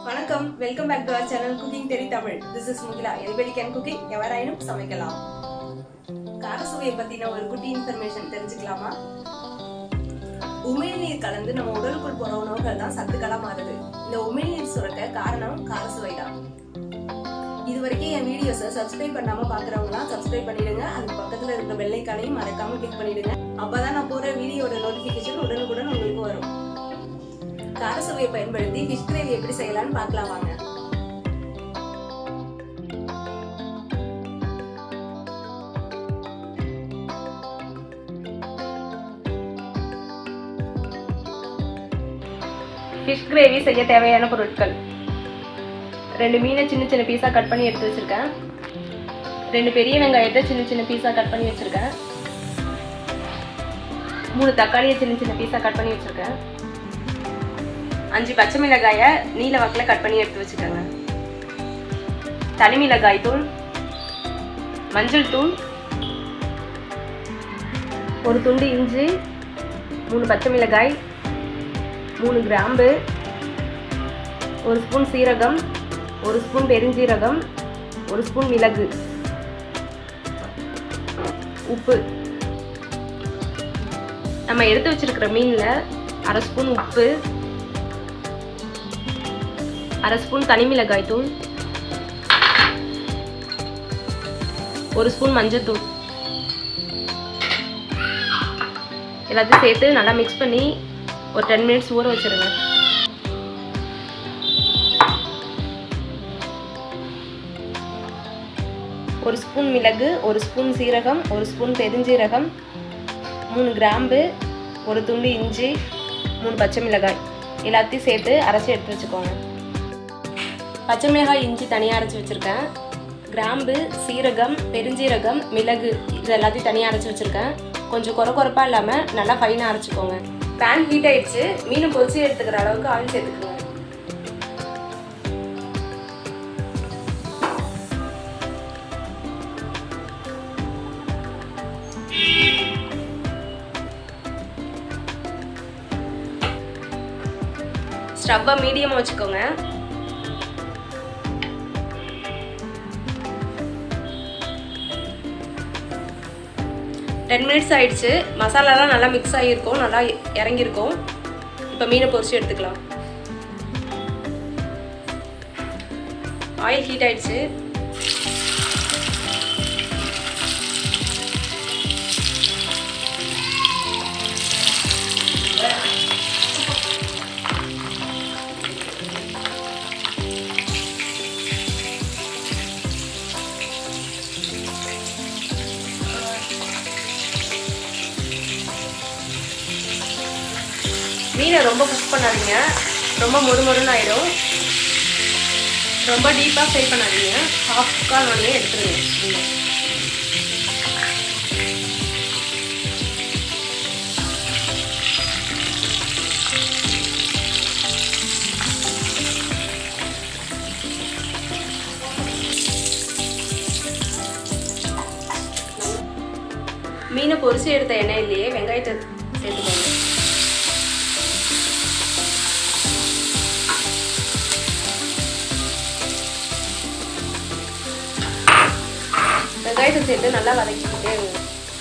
வணக்கம் welcome back to our channel cooking Theri Tamil this is Mugila everybody can cooking எவராயினும் சமைக்கலாம் கார சுவையை பத்தின ஒரு குட்டி இன்ஃபர்மேஷன் தெரிஞ்சுக்கலாமா உமிழ்நீர் கலந்து நம்ம உடலுக்குள் போற உணவுகள் தான் சத்துக்களா மாறுது இந்த உமிழ்நீர் சுரக்க காரணம் கார சுவை தான் இது வரைக்கும் என் வீடியோஸை சப்ஸ்கிரைப் பண்ணாம பாக்குறவங்களாம் சப்ஸ்கிரைப் பண்ணிடுங்க அதுக்கு பக்கத்துல இருக்க பெல்லைக்கானையும் மறக்காம கிளிக் பண்ணிடுங்க அப்பதான் நான் போற வீடியோட நோட்டிபிகேஷன் உடனுக்குடன் உங்களுக்கு வரும் கார சுவையை பயன்படுத்தி ஃபிஷ் கிரேவி எப்படி செய்யலாம்னு பார்க்கலாம் வாங்க ஃபிஷ் கிரேவி செய்ய தேவையான பொருட்கள் ரெண்டு மீனை சின்ன சின்ன பீஸாக கட் பண்ணி எடுத்து வச்சிருக்கேன் ரெண்டு பெரிய வெங்காயத்தை சின்ன சின்ன பீஸாக கட் பண்ணி வச்சிருக்கேன் மூணு தக்காளியை சின்ன சின்ன பீஸாக கட் பண்ணி வச்சிருக்கேன் அஞ்சு பச்சை மிளகாயை நீல வாக்கில் கட் பண்ணி எடுத்து வச்சுக்கோங்க தனி மிளகாய் தூள் மஞ்சள் தூள் ஒரு துண்டு இஞ்சி மூணு பச்சை மிளகாய் மூணு கிராம்பு ஒரு ஸ்பூன் சீரகம் ஒரு ஸ்பூன் பெருஞ்சீரகம் ஒரு ஸ்பூன் மிளகு உப்பு நம்ம எடுத்து வச்சிருக்கிற மீனில் அரை ஸ்பூன் உப்பு அரை ஸ்பூன் தனி மிளகாய் தூள் ஒரு ஸ்பூன் மஞ்சள் எல்லாத்தையும் சேர்த்து நல்லா மிக்ஸ் பண்ணி ஒரு டென் மினிட்ஸ் ஊற வச்சிருங்க ஒரு ஸ்பூன் மிளகு ஒரு ஸ்பூன் சீரகம் ஒரு ஸ்பூன் பெருஞ்சீரகம் மூணு கிராம்பு ஒரு துண்டு இஞ்சி மூணு பச்சை மிளகாய் எல்லாத்தையும் சேர்த்து அரைச்சி எடுத்து வச்சுக்கோங்க பச்சை மிளகாய் இஞ்சி தனியாக அரைச்சி வச்சுருக்கேன் கிராம்பு சீரகம் பெருஞ்சீரகம் மிளகு இது எல்லாத்தையும் தனியாக அரைச்சி வச்சுருக்கேன் கொஞ்சம் குறை குறைப்பாக இல்லாமல் நல்லா ஃபைனாக அரைச்சிக்கோங்க பேன் ஹீட் ஆயிடுச்சு மீன் பொரிச்சு எடுத்துக்கிற அளவுக்கு ஆயில் சேர்த்துக்கோங்க ஸ்டவ்வை மீடியமாக வச்சுக்கோங்க டென் மினிட்ஸ் ஆயிடுச்சு மசாலாலாம் நல்லா மிக்ஸ் ஆகியிருக்கும் நல்லா இறங்கியிருக்கும் இப்போ மீனை பொரிச்சு எடுத்துக்கலாம் ஆயில் ஹீட் ஆயிடுச்சு மீனை ரொம்ப குக் பண்ணாதீங்க ரொம்ப மொறு மொறுன்னு ஆயிடும் ரொம்ப டீப்பாக ஃப்ரை பண்ணாதீங்க ஹாஃப் குக்கால் உடனே எடுத்துருங்க மீனை மீனை பொரிச்சு எடுத்த எண்ணெயிலேயே வெங்காயத்தை சேர்த்துக்கோங்க வெங்காயத்தை சேர்த்து நல்லா வதக்கிக்கிட்டே இருங்க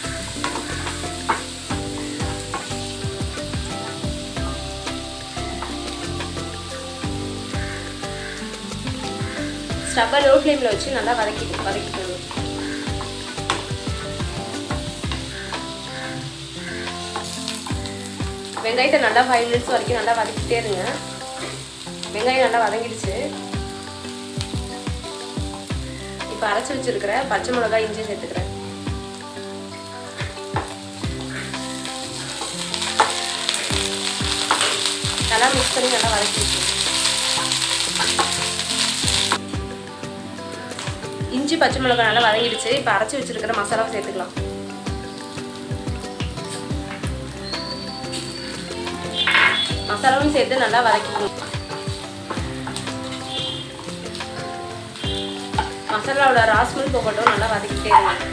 ஸ்டவ்வை லோ ஃப்ளேமில் வச்சு நல்லா வதக்கி வதக்கிக்கணும் வெங்காயத்தை நல்லா ஃபைவ் மினிட்ஸ் வரைக்கும் நல்லா வதக்கிட்டே இருங்க வெங்காயம் நல்லா வதங்கிடுச்சு இப்போ அரைச்சி வச்சிருக்கிற பச்சை மிளகாய் இஞ்சி சேர்த்துக்கிறேன் நல்லா மிக்ஸ் பண்ணி நல்லா வதக்கி இஞ்சி பச்சை மிளகாய் நல்லா வதங்கிடுச்சு இப்போ அரைச்சி வச்சிருக்கிற மசாலாவை சேர்த்துக்கலாம் மசாலாவும் சேர்த்து நல்லா வதக்கிக்கணும் மசாலாவோட ராஸ்மல் போகட்டும் நல்லா வதக்கிட்டே இருங்க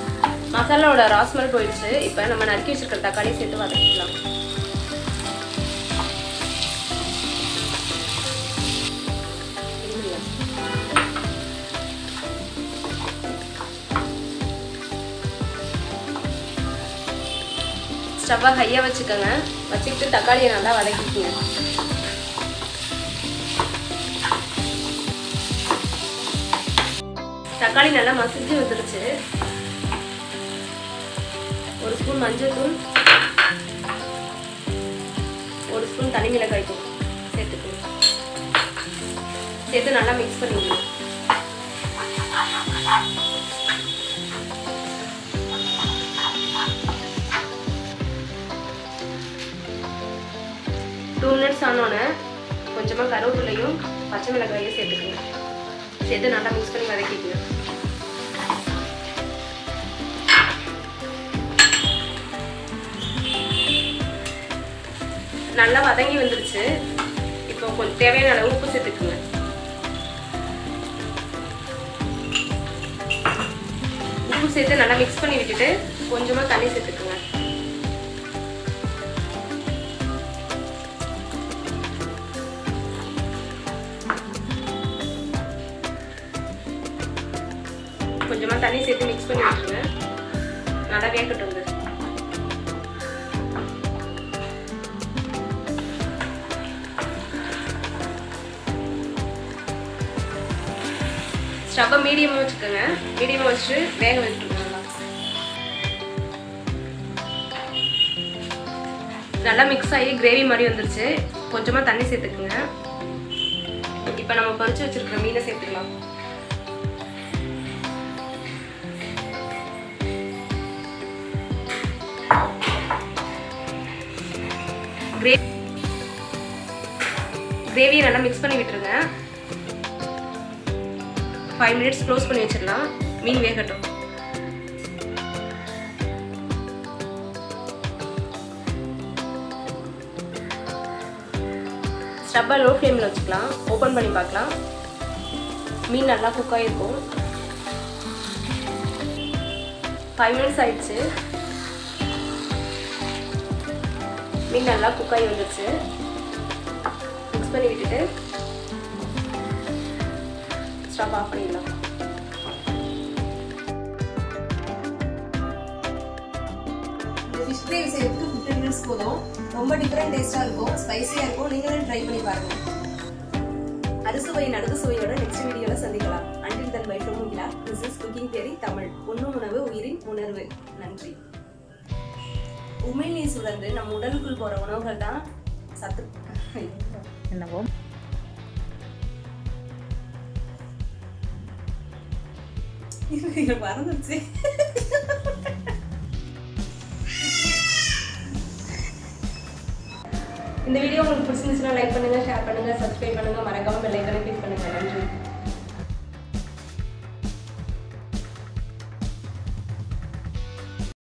மசாலாவோட ராஸ்மல் போயிடுச்சு இப்போ நம்ம நறுக்கி வச்சிருக்கிற தக்காளி சேர்த்து வதக்கிக்கலாம் ஸ்டவ்வை ஹையாக வச்சுக்கோங்க வச்சுக்கிட்டு தக்காளியை நல்லா வதக்கிக்கோங்க தக்காளி நல்லா மசிஞ்சு வந்துருச்சு ஒரு ஸ்பூன் மஞ்சள் தூள் ஒரு ஸ்பூன் தனி மிளகாய் தூள் சேர்த்துக்கணும் சேர்த்து நல்லா மிக்ஸ் பண்ணிக்கணும் டூ மினிட்ஸ் ஆனோடனே கொஞ்சமாக கருவேப்பிலையும் பச்சை மிளகாயும் சேர்த்துக்கணும் சேர்த்து நல்லா மிக்ஸ் பண்ணி வதக்கிக்கணும் நல்லா வதங்கி வந்துருச்சு இப்போ கொஞ்சம் தேவையான அளவு உப்பு சேர்த்துக்குங்க உப்பு சேர்த்து நல்லா மிக்ஸ் பண்ணி விட்டுட்டு கொஞ்சமாக தண்ணி சேர்த்துக்குங்க கொஞ்சமாக தண்ணி சேர்த்து மிக்ஸ் பண்ணி விட்டுருங்க நல்லா வேகட்டும் இது ஸ்டவ்வை மீடியமாக வச்சுக்கோங்க மீடியமாக வச்சுட்டு வேக வச்சுருங்க நல்லா நல்லா மிக்ஸ் ஆகி கிரேவி மாதிரி வந்துருச்சு கொஞ்சமாக தண்ணி சேர்த்துக்குங்க இப்போ நம்ம பறிச்சு வச்சிருக்கிற மீனை சேர்த்துக்கலாம் கிரேவி கிரேவியை நல்லா மிக்ஸ் பண்ணி விட்டுருங்க ஃபைவ் மினிட்ஸ் க்ளோஸ் பண்ணி வச்சிடலாம் மீன் வேகட்டும் ஸ்டவ்வை லோ ஃப்ளேமில் வச்சுக்கலாம் ஓப்பன் பண்ணி பார்க்கலாம் மீன் நல்லா குக் ஆகிருக்கும் ஃபைவ் மினிட்ஸ் ஆயிடுச்சு மீன் நல்லா குக் ஆகி வந்துருச்சு மிக்ஸ் பண்ணி விட்டுட்டு ஸ்டவ் ஆஃப் பண்ணிடலாம் இந்த ஃபிஷ் கிரேவி செய்யறதுக்கு ஃபிஃப்டீன் மினிட்ஸ் போதும் ரொம்ப டிஃப்ரெண்ட் டேஸ்ட்டாக இருக்கும் ஸ்பைசியாக இருக்கும் நீங்களும் ட்ரை பண்ணி பாருங்க அறுசுவையின் அடுத்த சுவையோட நெக்ஸ்ட் வீடியோல சந்திக்கலாம் until then bye from Mugila this is cooking Theri Tamil உண்ணும் உணவு உயிரின் உணர்வு நன்றி உமிழ்நீர் சுரந்து நம் உடலுக்குள் போற உணவுகள் தான் சத்து என்னவோ மறந்துச்சு இந்த வீடியோ உங்களுக்கு பிடிச்சிருந்துச்சுன்னா லைக் பண்ணுங்க ஷேர் பண்ணுங்க சப்ஸ்கிரைப் பண்ணுங்க மறக்காம பெல் ஐக்கனை